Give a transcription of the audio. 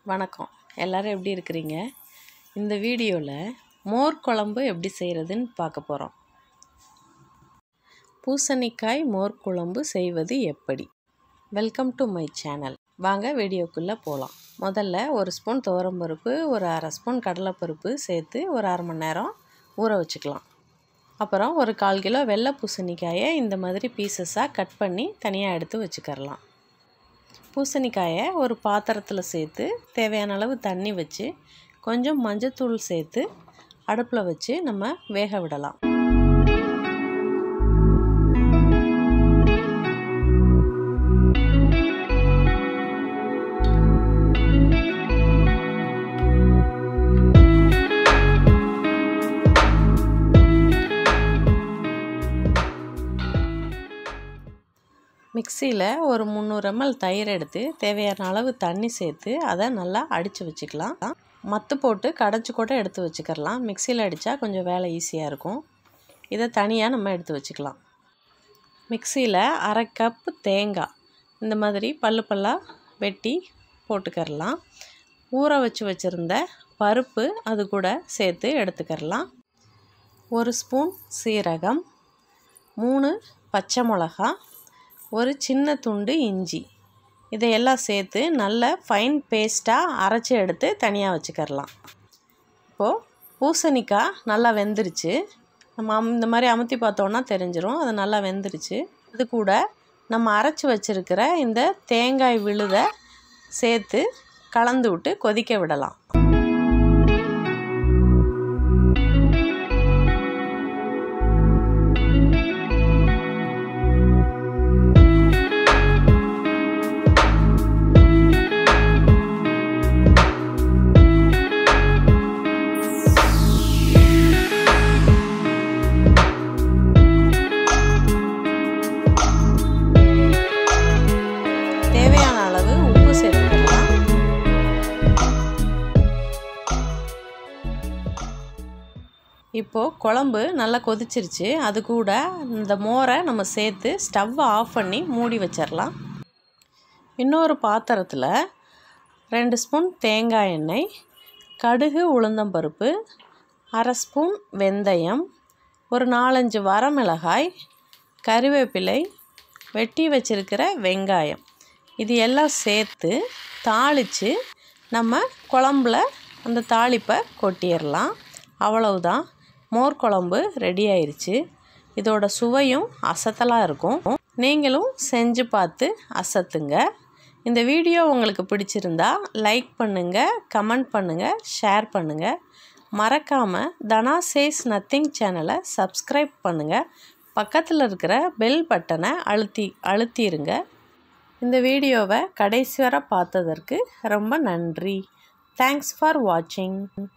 வணக்கம் எல்லோரும் எப்படி இருக்கிறீங்க இந்த வீடியோவில் மோர் குழம்பு எப்படி செய்கிறதுன்னு பார்க்க போகிறோம் பூசணிக்காய் மோர் குழம்பு செய்வது எப்படி வெல்கம் டு மை சேனல் வாங்க வீடியோக்குள்ளே போகலாம் முதல்ல ஒரு ஸ்பூன் துவரம்பருப்பு ஒரு அரை ஸ்பூன் கடலைப்பருப்பு சேர்த்து ஒரு அரை மணி நேரம் ஊற வச்சுக்கலாம் அப்புறம் ஒரு கால் கிலோ வெள்ளை பூசணிக்காயை இந்த மாதிரி பீசஸாக கட் பண்ணி தனியாக எடுத்து வச்சுக்கரலாம் பூசணிக்காயை ஒரு பாத்திரத்தில் சேர்த்து தேவையான அளவு தண்ணி வச்சு கொஞ்சம் மஞ்சத்தூள் சேர்த்து அடுப்பில் வச்சு நம்ம வேக விடலாம் மிக்சியில் ஒரு முந்நூறு எம்எல் தயிர் எடுத்து தேவையான அளவு தண்ணி சேர்த்து அதை நல்லா அடித்து வச்சுக்கலாம் மத்து போட்டு கடைச்சி கூட எடுத்து வச்சுக்கலாம் மிக்சியில் அடித்தா கொஞ்சம் வேலை ஈஸியாக இருக்கும் இதை தனியாக நம்ம எடுத்து வச்சுக்கலாம் மிக்சியில் அரை கப்பு தேங்காய் இந்த மாதிரி பல்லு பல்லாக வெட்டி போட்டுக்கரலாம் ஊற வச்சு வச்சுருந்த பருப்பு அது கூட சேர்த்து எடுத்துக்கரலாம் ஒரு ஸ்பூன் சீரகம் மூணு பச்சை மிளகா ஒரு சின்ன துண்டு இஞ்சி இதையெல்லாம் சேர்த்து நல்ல ஃபைன் பேஸ்ட்டாக அரைச்சி எடுத்து தனியாக வச்சுக்கரலாம் இப்போது பூசணிக்காய் நல்லா வெந்துருச்சு நம்ம அம் இந்த மாதிரி அமுத்தி பார்த்தோன்னா தெரிஞ்சிடும் அது நல்லா வெந்துருச்சு இது கூட நம்ம அரைச்சி வச்சுருக்கிற இந்த தேங்காய் விழுதை சேர்த்து கலந்து விட்டு கொதிக்க விடலாம் தேவையான அளவு உப்பு சேர்த்துக்கலாம் இப்போது குழம்பு நல்லா கொதிச்சிருச்சு அது கூட இந்த மோரை நம்ம சேர்த்து ஸ்டவ்வை ஆஃப் பண்ணி மூடி வச்சிடலாம் இன்னொரு பாத்திரத்தில் ரெண்டு ஸ்பூன் தேங்காய் எண்ணெய் கடுகு உளுந்தம்பருப்பு அரை ஸ்பூன் வெந்தயம் ஒரு நாலஞ்சு வரமிளகாய் கறிவேப்பிலை வெட்டி வச்சிருக்கிற வெங்காயம் இது எல்லாம் சேர்த்து தாளித்து நம்ம குழம்புல அந்த தாளிப்பை கொட்டிடலாம் அவ்வளவுதான் மோர் குழம்பு ரெடி ஆயிடுச்சு இதோட சுவையும் அசத்தலாக இருக்கும் நீங்களும் செஞ்சு பார்த்து அசத்துங்க இந்த வீடியோ உங்களுக்கு பிடிச்சிருந்தா லைக் பண்ணுங்கள் கமெண்ட் பண்ணுங்கள் ஷேர் பண்ணுங்கள் மறக்காமல் தனா சேஸ் நத்திங் சேனலை சப்ஸ்கிரைப் பண்ணுங்கள் பக்கத்தில் இருக்கிற பெல் பட்டனை அழுத்தி அழுத்திடுங்க இந்த வீடியோவை கடைசி வரை பார்த்ததற்கு ரொம்ப நன்றி தேங்க்ஸ் ஃபார் வாட்சிங்